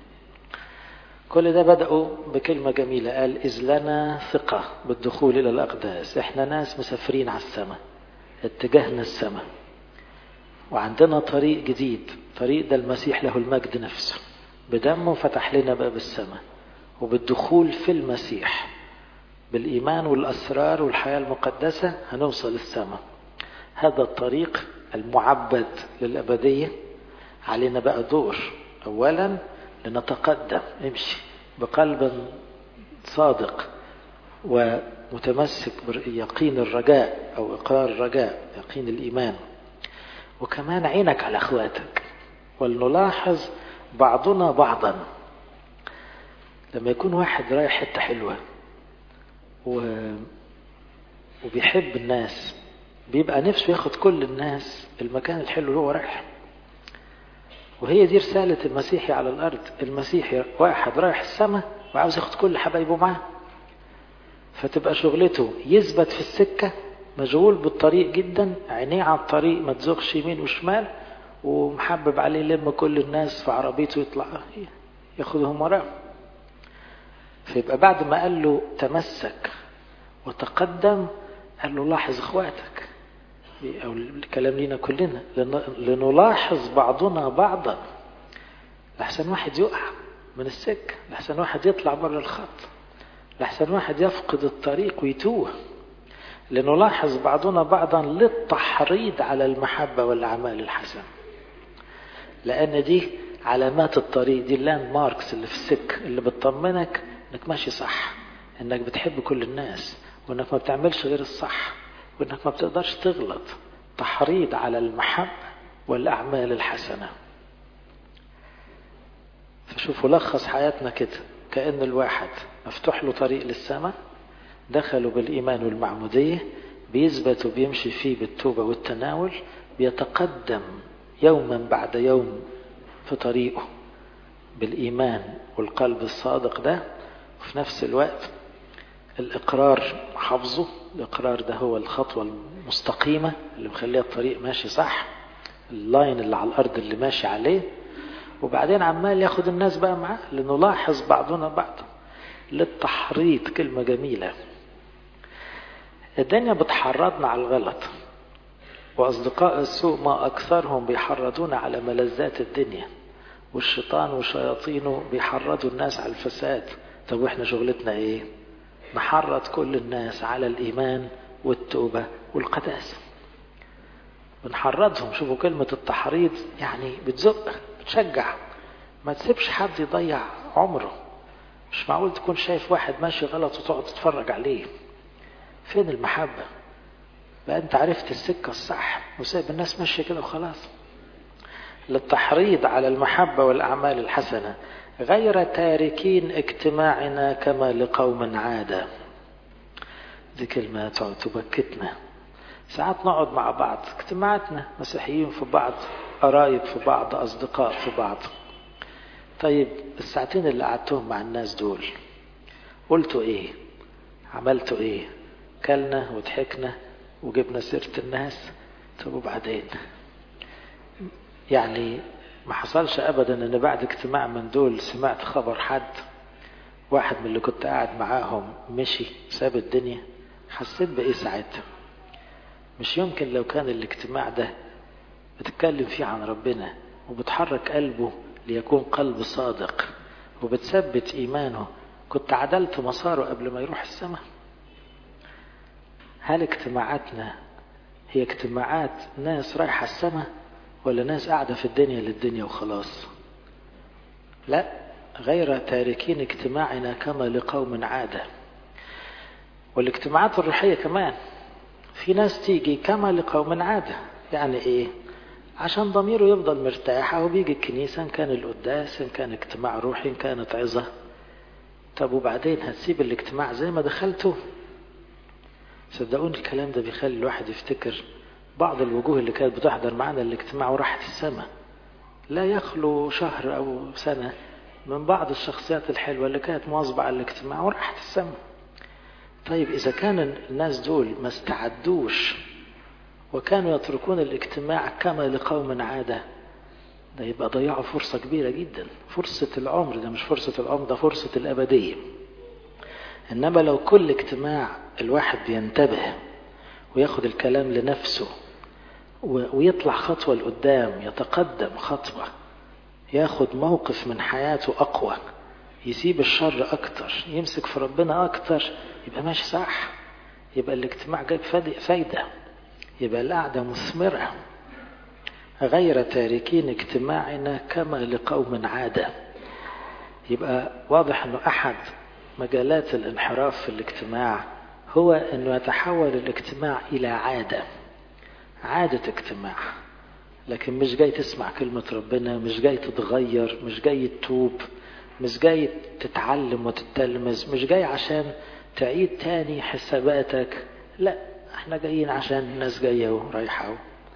كل ده بدأوا بكلمة جميلة قال إذ لنا ثقة بالدخول إلى الأقداس إحنا ناس مسافرين على السماء اتجاهنا السماء وعندنا طريق جديد طريق ده المسيح له المجد نفسه بدمه فتح لنا باب السماء وبالدخول في المسيح بالإيمان والأسرار والحياة المقدسة هنوصل السماء هذا الطريق المعبد للأبدية علينا بقى دور أولا لنتقدم امشي بقلب صادق ومتمسك بيقين الرجاء أو إقرار الرجاء يقين الإيمان وكمان عينك على أخواتك ولنلاحظ بعضنا بعضا لما يكون واحد رايح حتة حلوة و... وبيحب الناس بيبقى نفسه ياخد كل الناس المكان الحلو اللي هو رايح وهي دي رسالة المسيحي على الأرض المسيحي واحد رايح السماء وعاوز ياخد كل حبايبه معاه فتبقى شغلته يثبت في السكة مشغول بالطريق جدا عينيه على الطريق ما تزوغش يمين وشمال ومحبب عليه يلم كل الناس في عربيته يطلع ياخدهم وراه فيبقى بعد ما قال له تمسك وتقدم قال له لاحظ اخواتك او الكلام لينا كلنا لنلاحظ بعضنا بعضا لحسن واحد يقع من السكة لحسن واحد يطلع بره الخط لحسن واحد يفقد الطريق ويتوه لنلاحظ بعضنا بعضا للتحريض على المحبة والأعمال الحسنة لأن دي علامات الطريق دي اللاند ماركس اللي في السكة اللي بتطمنك انك ماشي صح انك بتحب كل الناس وانك ما بتعملش غير الصح وانك ما بتقدرش تغلط تحريض على المحبة والأعمال الحسنة فشوفوا لخص حياتنا كده كأن الواحد مفتوح له طريق للسماء دخلوا بالإيمان والمعمودية بيثبت وبيمشي فيه بالتوبة والتناول بيتقدم يوما بعد يوم في طريقه بالإيمان والقلب الصادق ده وفي نفس الوقت الإقرار حفظه الإقرار ده هو الخطوة المستقيمة اللي مخليها الطريق ماشي صح اللاين اللي على الأرض اللي ماشي عليه وبعدين عمال ياخد الناس بقى معاه لنلاحظ بعضنا بعضا للتحريض كلمة جميلة الدنيا بتحرضنا على الغلط وأصدقاء السوء ما أكثرهم بيحرضون على ملذات الدنيا والشيطان وشياطينه بيحرضوا الناس على الفساد طب واحنا شغلتنا ايه نحرض كل الناس على الإيمان والتوبة والقداسة بنحرضهم شوفوا كلمة التحريض يعني بتزق بتشجع ما تسيبش حد يضيع عمره مش معقول تكون شايف واحد ماشي غلط وتقعد تتفرج عليه فين المحبة بقى انت عرفت السكة الصح وسايب الناس ماشية كده وخلاص للتحريض على المحبة والأعمال الحسنة غير تاركين اجتماعنا كما لقوم عادة دي كلمة تبكتنا ساعات نقعد مع بعض اجتماعاتنا مسيحيين في بعض قرايب في بعض أصدقاء في بعض طيب الساعتين اللي قعدتهم مع الناس دول قلتوا ايه عملتوا ايه كلنا وضحكنا وجبنا سيرة الناس طب وبعدين يعني ما حصلش ابدا ان بعد اجتماع من دول سمعت خبر حد واحد من اللي كنت قاعد معاهم مشي ساب الدنيا حسيت بايه ساعتها مش يمكن لو كان الاجتماع ده بتتكلم فيه عن ربنا وبتحرك قلبه ليكون قلب صادق وبتثبت ايمانه كنت عدلت مساره قبل ما يروح السماء هل اجتماعاتنا هي اجتماعات ناس رايحة السماء ولا ناس قاعدة في الدنيا للدنيا وخلاص لا غير تاركين اجتماعنا كما لقوم عادة والاجتماعات الروحية كمان في ناس تيجي كما لقوم عادة يعني ايه عشان ضميره يفضل مرتاح أو بيجي الكنيسة إن كان القداس إن كان اجتماع روحي إن كانت عظة طب وبعدين هتسيب الاجتماع زي ما دخلته صدقوني الكلام ده بيخلي الواحد يفتكر بعض الوجوه اللي كانت بتحضر معنا الاجتماع وراحت السماء لا يخلو شهر أو سنة من بعض الشخصيات الحلوة اللي كانت مواظبة على الاجتماع وراحت السماء طيب إذا كان الناس دول ما استعدوش وكانوا يتركون الاجتماع كما لقوم عادة ده يبقى ضيعوا فرصة كبيرة جدا فرصة العمر ده مش فرصة العمر ده فرصة الأبدية إنما لو كل اجتماع الواحد بينتبه وياخد الكلام لنفسه ويطلع خطوة لقدام يتقدم خطوة ياخد موقف من حياته أقوى يسيب الشر أكتر يمسك في ربنا أكتر يبقى ماشي صح يبقى الاجتماع جايب فايدة يبقى القعدة مثمرة غير تاركين اجتماعنا كما لقوم عادة يبقى واضح أنه أحد مجالات الانحراف في الاجتماع هو أنه يتحول الاجتماع إلى عادة عادة اجتماع لكن مش جاي تسمع كلمة ربنا مش جاي تتغير مش جاي تتوب مش جاي تتعلم وتتلمذ مش جاي عشان تعيد تاني حساباتك لا احنا جايين عشان الناس جاية ورايحة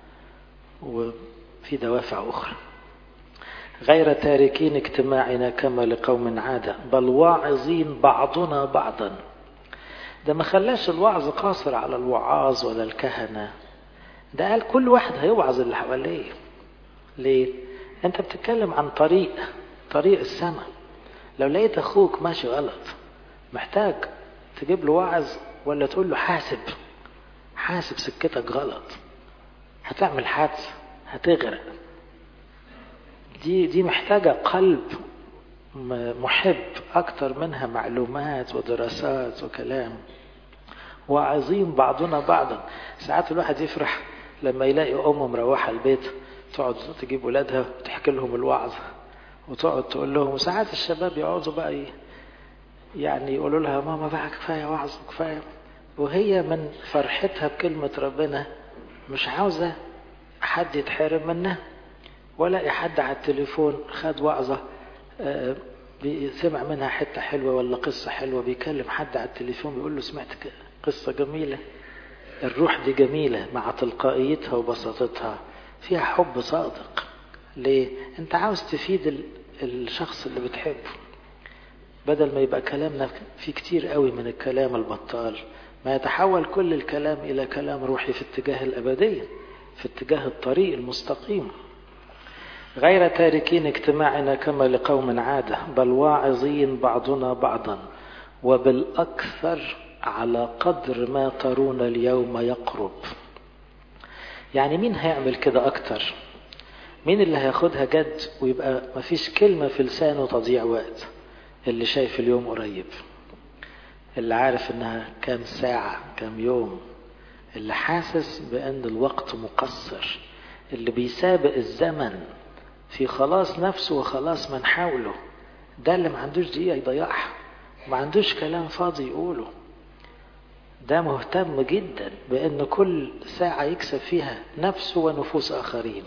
وفي دوافع أخرى غير تاركين اجتماعنا كما لقوم عادة بل واعظين بعضنا بعضا ده ما خلاش الوعظ قاصر على الوعاظ ولا الكهنة ده قال كل واحد هيوعظ اللي حواليه ليه انت بتتكلم عن طريق طريق السماء لو لقيت اخوك ماشي غلط محتاج تجيب له وعظ ولا تقول له حاسب حاسب سكتك غلط هتعمل حادثة هتغرق دي دي محتاجة قلب محب أكتر منها معلومات ودراسات وكلام واعظين بعضنا بعضا ساعات الواحد يفرح لما يلاقي أم مروحة البيت تقعد تجيب ولادها وتحكي لهم الوعظ وتقعد تقول لهم وساعات الشباب يقعدوا بقى يعني يقولوا لها ماما بقى كفاية وعظ كفاية وهي من فرحتها بكلمة ربنا مش عاوزة حد يتحرم منها ولا حد على التليفون خد وعظة سمع منها حتة حلوة ولا قصة حلوة بيكلم حد على التليفون بيقول له سمعت قصة جميلة الروح دي جميلة مع تلقائيتها وبساطتها فيها حب صادق ليه؟ انت عاوز تفيد الشخص اللي بتحبه بدل ما يبقى كلامنا في كتير قوي من الكلام البطال ما يتحول كل الكلام إلى كلام روحي في اتجاه الأبدية في اتجاه الطريق المستقيم غير تاركين اجتماعنا كما لقوم عادة بل واعظين بعضنا بعضا وبالأكثر على قدر ما ترون اليوم يقرب يعني مين هيعمل كده أكتر مين اللي هياخدها جد ويبقى مفيش كلمة في لسانه تضيع وقت اللي شايف اليوم قريب اللي عارف انها كام ساعة كام يوم اللي حاسس بان الوقت مقصر اللي بيسابق الزمن في خلاص نفسه وخلاص من حوله ده اللي ما عندوش دقيقة يضيعها ما عندوش كلام فاضي يقوله ده مهتم جدا بأن كل ساعة يكسب فيها نفسه ونفوس آخرين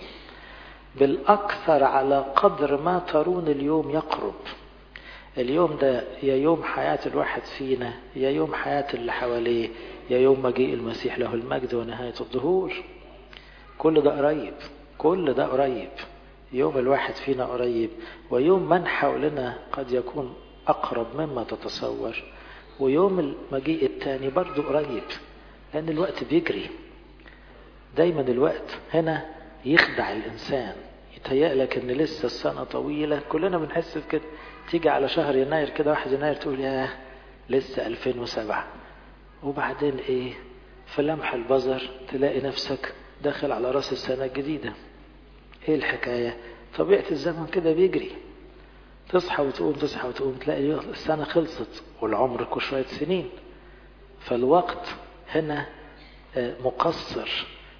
بالأكثر على قدر ما ترون اليوم يقرب اليوم ده يا يوم حياة الواحد فينا يا يوم حياة اللي حواليه يا يوم مجيء المسيح له المجد ونهاية الظهور كل ده قريب كل ده قريب يوم الواحد فينا قريب ويوم من حولنا قد يكون أقرب مما تتصور ويوم المجيء التاني برضو قريب لأن الوقت بيجري دايما الوقت هنا يخدع الإنسان يتهيأ لك إن لسه السنة طويلة كلنا بنحس بكده تيجي على شهر يناير كده واحد يناير تقول ياه لسه 2007 وبعدين إيه في لمح البصر تلاقي نفسك داخل على راس السنة الجديدة إيه الحكاية طبيعة الزمن كده بيجري تصحى وتقوم تصحى وتقوم تلاقي السنة خلصت والعمر كل شوية سنين فالوقت هنا مقصر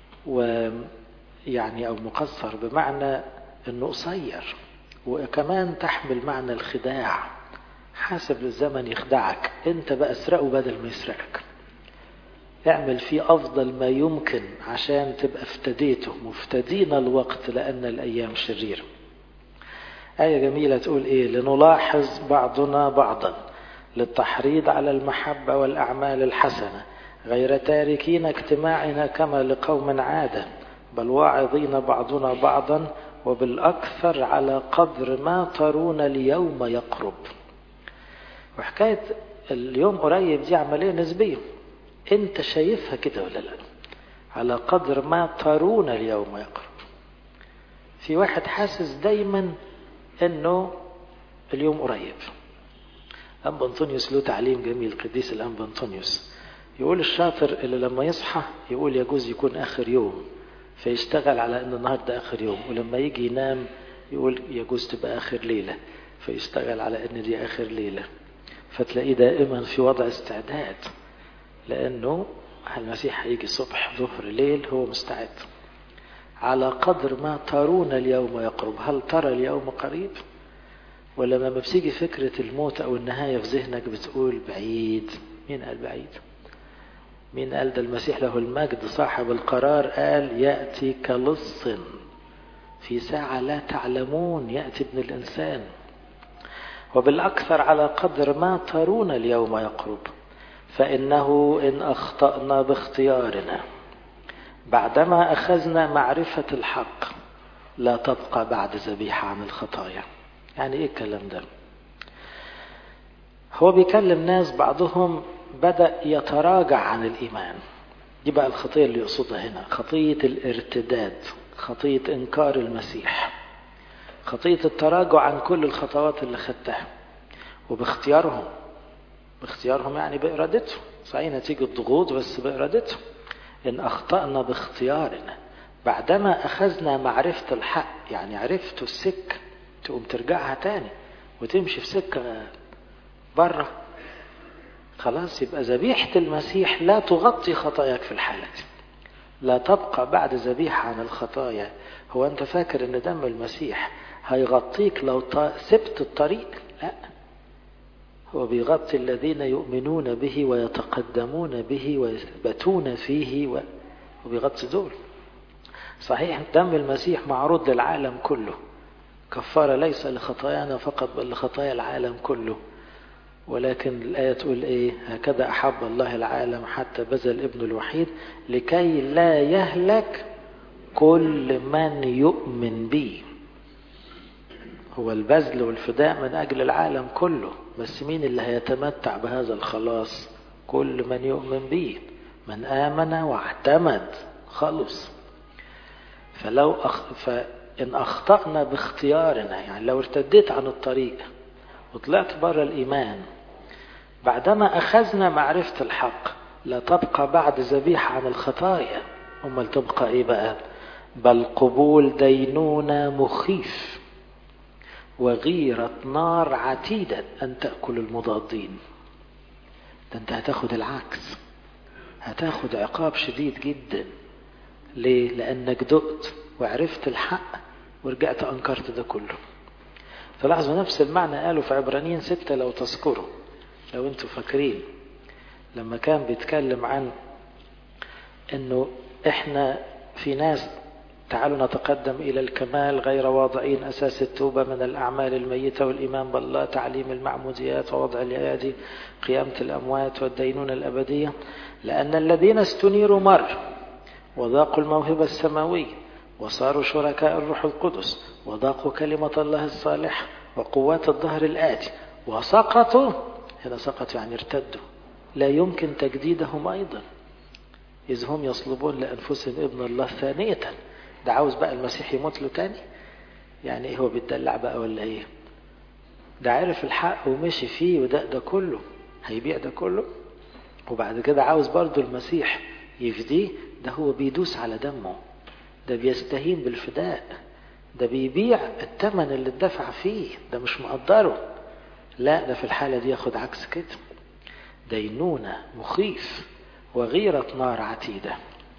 ويعني أو مقصر بمعنى أنه قصير وكمان تحمل معنى الخداع حاسب الزمن يخدعك انت بقى اسرقه بدل ما يسرقك اعمل فيه أفضل ما يمكن عشان تبقى افتديته مفتدين الوقت لأن الأيام شريرة آية جميلة تقول إيه لنلاحظ بعضنا بعضا للتحريض على المحبة والأعمال الحسنة غير تاركين اجتماعنا كما لقوم عادة بل واعظين بعضنا بعضا وبالأكثر على قدر ما ترون اليوم يقرب وحكاية اليوم قريب دي عملية نسبية انت شايفها كده ولا لا على قدر ما ترون اليوم يقرب في واحد حاسس دايما انه اليوم قريب أنبا أنطونيوس له تعليم جميل قديس الأنبا أنطونيوس يقول الشاطر اللي لما يصحى يقول يجوز يكون آخر يوم فيشتغل على أن النهاردة آخر يوم ولما يجي ينام يقول يجوز تبقى آخر ليلة فيشتغل على أن دي آخر ليلة فتلاقيه دائما في وضع استعداد لأنه المسيح هيجي صبح ظهر ليل هو مستعد على قدر ما ترون اليوم يقرب هل ترى اليوم قريب ولما بتيجي فكرة الموت أو النهاية في ذهنك بتقول بعيد مين قال بعيد مين قال ده المسيح له المجد صاحب القرار قال يأتي كلص في ساعة لا تعلمون يأتي ابن الإنسان وبالأكثر على قدر ما ترون اليوم يقرب فإنه إن أخطأنا باختيارنا بعدما أخذنا معرفة الحق لا تبقى بعد ذبيحة عن الخطايا يعني إيه الكلام ده هو بيكلم ناس بعضهم بدأ يتراجع عن الإيمان دي بقى الخطية اللي يقصدها هنا خطية الارتداد خطية إنكار المسيح خطية التراجع عن كل الخطوات اللي خدتها وباختيارهم باختيارهم يعني بإرادتهم صحيح نتيجة ضغوط بس بإرادتهم إن أخطأنا باختيارنا بعدما أخذنا معرفة الحق يعني عرفتوا السكة تقوم ترجعها تاني وتمشي في سكة بره خلاص يبقى ذبيحة المسيح لا تغطي خطاياك في الحالة دي لا تبقى بعد ذبيحة عن الخطايا هو أنت فاكر أن دم المسيح هيغطيك لو سبت الطريق لا هو بيغطي الذين يؤمنون به ويتقدمون به ويثبتون فيه وبيغطي دول صحيح دم المسيح معروض للعالم كله كفارة ليس لخطايانا فقط بل لخطايا العالم كله ولكن الآية تقول إيه هكذا أحب الله العالم حتى بذل ابنه الوحيد لكي لا يهلك كل من يؤمن به هو البذل والفداء من أجل العالم كله بس مين اللي هيتمتع بهذا الخلاص كل من يؤمن به من آمن واعتمد خلص فلو أخ... فإن أخطأنا باختيارنا يعني لو ارتديت عن الطريق وطلعت بره الإيمان بعدما أخذنا معرفة الحق لا تبقى بعد ذبيحة عن الخطايا أمال تبقى إيه بقى بل قبول دينونة مخيف وغيرة نار عتيدة أن تأكل المضادين ده أنت هتاخد العكس هتاخد عقاب شديد جدا ليه؟ لأنك دقت وعرفت الحق ورجعت أنكرت ده كله فلاحظوا نفس المعنى قالوا في عبرانيين ستة لو تذكروا لو انتوا فاكرين لما كان بيتكلم عن انه احنا في ناس تعالوا نتقدم إلى الكمال غير واضعين أساس التوبة من الأعمال الميتة والإيمان بالله تعليم المعموديات ووضع الأيادي قيامة الأموات والدينونة الأبدية لأن الذين استنيروا مر وذاقوا الموهبة السماوية وصاروا شركاء الروح القدس وذاقوا كلمة الله الصالحة وقوات الظهر الآتي وسقطوا هنا سقطوا يعني ارتدوا لا يمكن تجديدهم أيضا إذ هم يصلبون لأنفسهم ابن الله ثانية ده عاوز بقى المسيح يموت له تاني يعني ايه هو بيتدلع بقى ولا ايه ده عرف الحق ومشي فيه وده ده كله هيبيع ده كله وبعد كده عاوز برضه المسيح يفديه ده هو بيدوس على دمه ده بيستهين بالفداء ده بيبيع الثمن اللي اتدفع فيه ده مش مقدره لا ده في الحالة دي ياخد عكس كده دينونة مخيف وغيرة نار عتيدة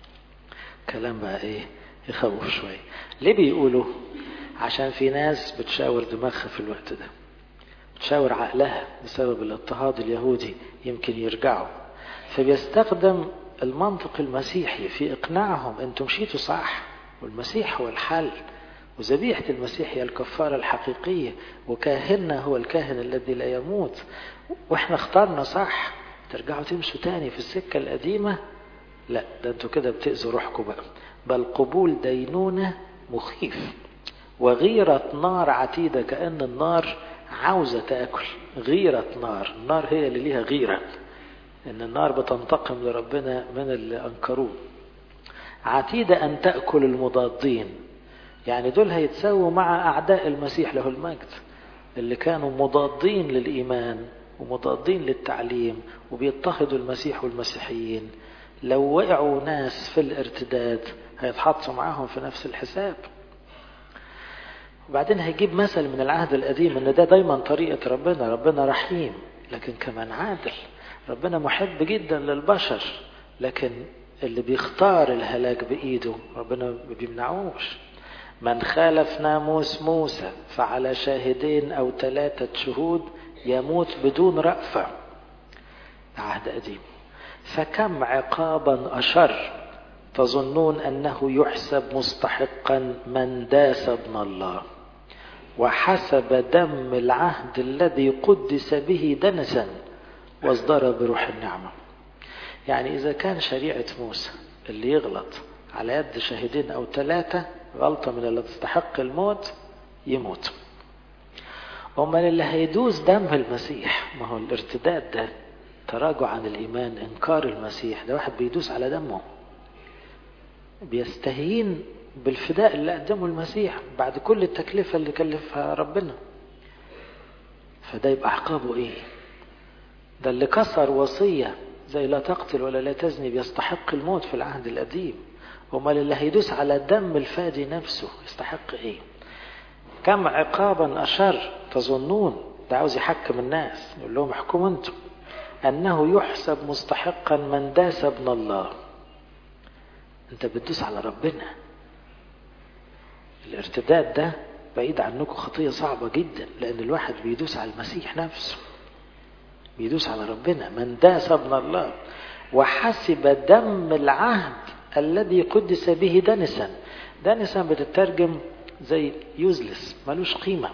كلام بقى ايه يخوف شوية ليه بيقولوا عشان في ناس بتشاور دماغها في الوقت ده بتشاور عقلها بسبب الاضطهاد اليهودي يمكن يرجعوا فبيستخدم المنطق المسيحي في إقناعهم أنتم مشيتوا صح والمسيح هو الحل وذبيحة المسيح هي الكفارة الحقيقية وكاهننا هو الكاهن الذي لا يموت واحنا اخترنا صح ترجعوا تمشوا تاني في السكة القديمة لا ده انتوا كده بتأذوا روحكم بقى بل قبول دينونة مخيف وغيرة نار عتيدة كأن النار عاوزة تأكل غيرة نار النار هي اللي ليها غيرة إن النار بتنتقم لربنا من اللي أنكروه عتيدة أن تأكل المضادين يعني دول هيتساووا مع أعداء المسيح له المجد اللي كانوا مضادين للإيمان ومضادين للتعليم وبيضطهدوا المسيح والمسيحيين لو وقعوا ناس في الارتداد هيتحطوا معاهم في نفس الحساب وبعدين هيجيب مثل من العهد القديم ان ده دايما طريقة ربنا ربنا رحيم لكن كمان عادل ربنا محب جدا للبشر لكن اللي بيختار الهلاك بإيده ربنا ما بيمنعوش من خالف ناموس موسى فعلى شاهدين أو ثلاثة شهود يموت بدون رأفة عهد قديم فكم عقابا أشر تظنون أنه يحسب مستحقا من داس ابن الله وحسب دم العهد الذي قدس به دنسا واصدر بروح النعمة يعني إذا كان شريعة موسى اللي يغلط على يد شاهدين أو ثلاثة غلطة من اللي تستحق الموت يموت أمال اللي هيدوس دم المسيح ما هو الارتداد ده تراجع عن الإيمان إنكار المسيح ده واحد بيدوس على دمه بيستهين بالفداء اللي قدمه المسيح بعد كل التكلفة اللي كلفها ربنا فده يبقى عقابه إيه ده اللي كسر وصية زي لا تقتل ولا لا تزني بيستحق الموت في العهد القديم امال اللي هيدوس على دم الفادي نفسه يستحق ايه كم عقابا اشر تظنون ده عاوز يحكم الناس يقول لهم احكموا انتم انه يحسب مستحقا من داس ابن الله انت بتدوس على ربنا الارتداد ده بعيد عنكم خطية صعبة جدا لأن الواحد بيدوس على المسيح نفسه بيدوس على ربنا من داس ابن الله وحسب دم العهد الذي قدس به دنسا دنسا بتترجم زي يوزلس ملوش قيمة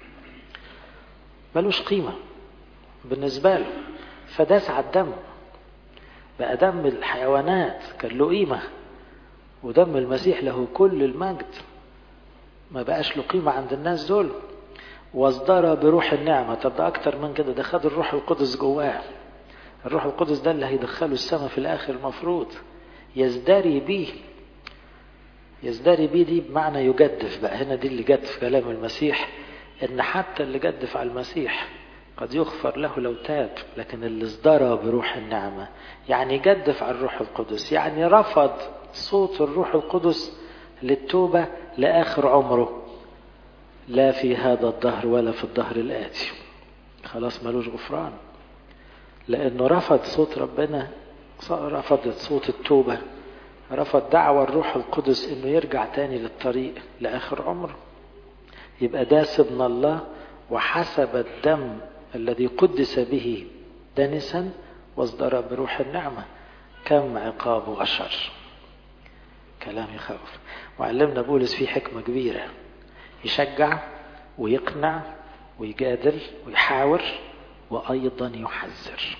ملوش قيمة بالنسبة له فداس على الدم بقى دم الحيوانات كان له قيمة ودم المسيح له كل المجد ما بقاش له قيمة عند الناس دول واصدر بروح النعمة طب ده أكتر من كده ده خد الروح القدس جواه الروح القدس ده اللي هيدخله السماء في الآخر المفروض يزدري بيه يزدري بيه دي بمعنى يجدف بقى هنا دي اللي جت في كلام المسيح إن حتى اللي جدف على المسيح قد يغفر له لو تاب لكن اللي ازدرى بروح النعمة يعني جدف على الروح القدس يعني رفض صوت الروح القدس للتوبة لآخر عمره لا في هذا الظهر ولا في الظهر الآتي خلاص ملوش غفران لأنه رفض صوت ربنا رفض صوت التوبة رفض دعوة الروح القدس انه يرجع تاني للطريق لآخر عمره يبقى داس ابن الله وحسب الدم الذي قدس به دنسا واصدر بروح النعمة كم عقابه أشر كلام يخوف وعلمنا بولس فيه حكمة كبيرة يشجع ويقنع ويجادل ويحاور وأيضا يحذر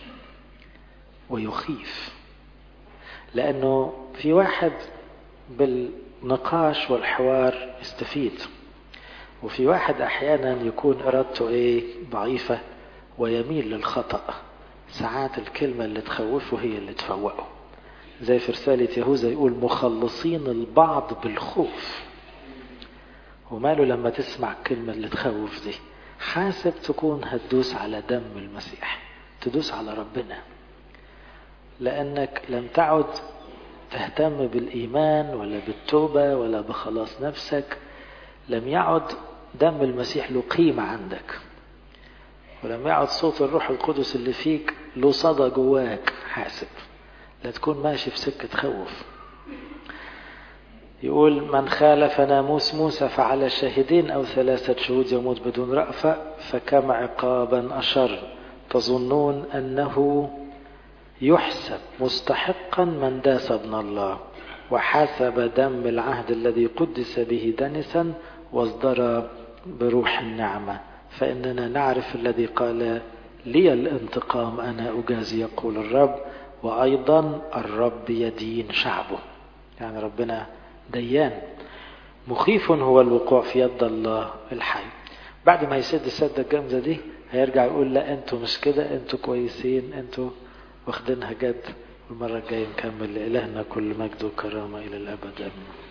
ويخيف لأنه في واحد بالنقاش والحوار يستفيد وفي واحد أحيانا يكون إرادته إيه ضعيفة ويميل للخطأ ساعات الكلمة اللي تخوفه هي اللي تفوقه زي في رسالة يهوذا يقول مخلصين البعض بالخوف وماله لما تسمع الكلمة اللي تخوف دي حاسب تكون هتدوس على دم المسيح تدوس على ربنا لأنك لم تعد تهتم بالإيمان ولا بالتوبة ولا بخلاص نفسك لم يعد دم المسيح له قيمة عندك ولم يعد صوت الروح القدس اللي فيك له صدى جواك حاسب لا تكون ماشي في سكة خوف يقول من خالف ناموس موسى فعلى شاهدين أو ثلاثة شهود يموت بدون رأفة فكم عقابا أشر تظنون أنه يحسب مستحقا من داس ابن الله وحسب دم العهد الذي قدس به دنسا واصدر بروح النعمة فإننا نعرف الذي قال لي الانتقام أنا أجازي يقول الرب وأيضا الرب يدين شعبه يعني ربنا ديان مخيف هو الوقوع في يد الله الحي بعد ما يسد السدة الجامدة دي هيرجع يقول لا انتوا مش كده انتوا كويسين انتوا واخدينها جد والمرة الجاية نكمل لإلهنا كل مجد وكرامة إلى الأبد آمين